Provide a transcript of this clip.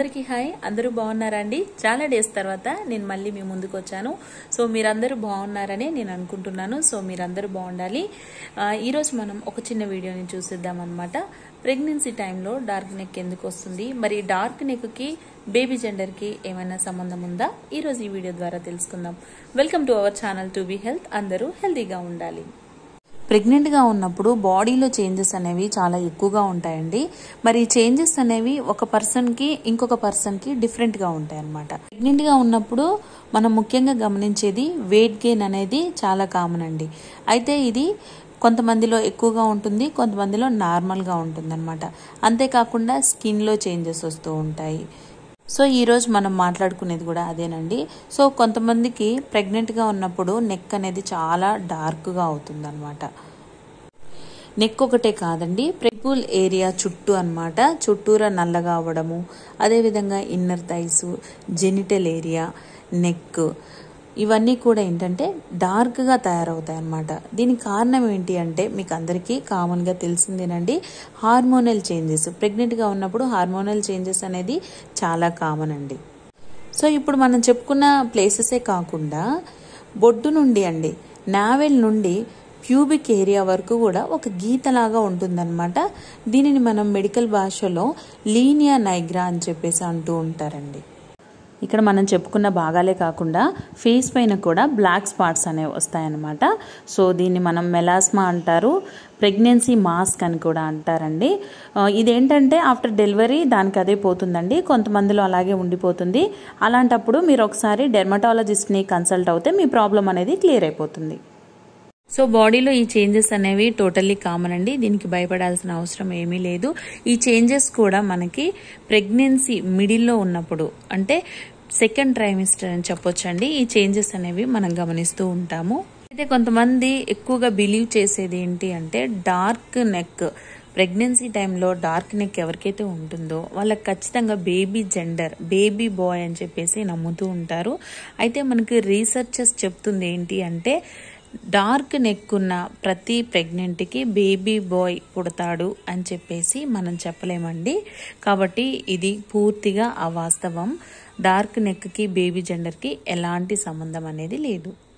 అందరికీ హాయ్ అందరూ బాగున్నారా అండి చాలా డేస్ తర్వాత నేను మళ్ళీ మీ ముందుకు వచ్చాను సో మీరందరూ బాగున్నారని నేను అనుకుంటున్నాను సో మీరందరూ బాగుండాలి ఆ, ఈరోజు మనం ఒక చిన్న వీడియోని చూసిద్దాం అనమాట ప్రెగ్నెన్సీ టైంలో డార్క్ నెక్ ఎందుకు వస్తుంది మరి డార్క్ నెక్కి బేబీ జెండర్కి ఏమైనా సంబంధం ఉందా ఈరోజు ఈ వీడియో ద్వారా తెలుసుకుందాం welcome to our channel to be health అందరూ హెల్తీగా ఉండాలి ప్రెగ్నెంట్గా ఉన్నప్పుడు బాడీలో చేంజెస్ అనేవి చాలా ఎక్కువగా ఉంటాయండి మరి ఈ చేంజెస్ అనేవి ఒక పర్సన్కి ఇంకొక పర్సన్కి డిఫరెంట్గా ఉంటాయి అన్నమాట ప్రెగ్నెంట్గా ఉన్నప్పుడు మనం ముఖ్యంగా గమనించేది వెయిట్ గెయిన్ అనేది చాలా కామన్ అండి అయితే ఇది కొంతమందిలో ఎక్కువగా ఉంటుంది కొంతమందిలో నార్మల్గా ఉంటుంది అనమాట అంతేకాకుండా స్కిన్లో చేంజెస్ వస్తూ ఉంటాయి సో ఈరోజు మనం మాట్లాడుకునేది కూడా అదేనండి సో కొంతమందికి ప్రెగ్నెంట్గా ఉన్నప్పుడు నెక్ అనేది చాలా డార్క్గా అవుతుంది అనమాట నెక్ ఒకటే కాదండి ప్రెపుల్ ఏరియా చుట్టూ అన్నమాట చుట్టూరా నల్లగా అవ్వడము అదేవిధంగా inner thighs genital area neck ఇవన్నీ కూడా ఏంటంటే డార్క్గా తయారవుతాయి అన్నమాట దీనికి కారణం ఏంటి అంటే మీకు అందరికీ కామన్గా తెలిసిందేనండి హార్మోనల్ చేంజెస్ ప్రెగ్నెంట్గా ఉన్నప్పుడు హార్మోనల్ చేంజెస్ అనేది చాలా కామన్ అండి సో ఇప్పుడు మనం చెప్పుకున్న ప్లేసెసే కాకుండా బొడ్డు నుండి అండి నావెల్ నుండి ప్యూబిక్ ఏరియా వరకు కూడా ఒక గీతలాగా ఉంటుందన్నమాట దీనిని మనం మెడికల్ భాషలో లీనియా నైగ్రా అని చెప్పేసి అంటూ ఉంటారండి ఇక్కడ మనం చెప్పుకున్న భాగాలే కాకుండా ఫేస్ పైన కూడా బ్లాక్ స్పాట్స్ అనేవి వస్తాయన్నమాట సో దీన్ని మనం మెలాస్మా అంటారు ప్రెగ్నెన్సీ మాస్క్ అని కూడా అంటారండి ఆ, ఇదేంటంటే ఆఫ్టర్ డెలివరీ దానికి అదే పోతుందండి కొంతమందిలో అలాగే ఉండిపోతుంది అలాంటప్పుడు మీరు ఒకసారి డెర్మటాలజిస్ట్ని కన్సల్ట్ అవుతే మీ ప్రాబ్లం అనేది క్లియర్ అయిపోతుంది సో బాడీలో ఈ చేంజెస్ అనేవి టోటల్లీ కామన్ అండి దీనికి భయపడాల్సిన అవసరం ఏమీ లేదు ఈ చేంజెస్ కూడా మనకి ప్రెగ్నెన్సీ మిడిల్లో ఉన్నప్పుడు అంటే సెకండ్ ట్రైమిస్టర్ అని చెప్పొచ్చండి ఈ చేంజెస్ అనేవి మనం గమనిస్తూ ఉంటాము అయితే కొంతమంది ఎక్కువగా బిలీవ్ చేసేది ఏంటి అంటే డార్క్ నెక్ ప్రెగ్నెన్సీ టైంలో డార్క్ నెక్ ఎవరికైతే ఉంటుందో వాళ్ళకి ఖచ్చితంగా బేబీ జెండర్ బేబీ బాయ్ అని చెప్పేసి నమ్ముతూ ఉంటారు అయితే మనకి రీసెర్చర్స్ చెప్తుంది ఏంటి అంటే డార్క్ నెక్ ఉన్న ప్రతి ప్రెగ్నెంట్కి బేబీ బాయ్ పుడతాడు అని చెప్పేసి మనం చెప్పలేమండి కాబట్టి ఇది పూర్తిగా అవాస్తవం డార్క్ నెక్కి బేబీ జెండర్కి ఎలాంటి సంబంధం అనేది లేదు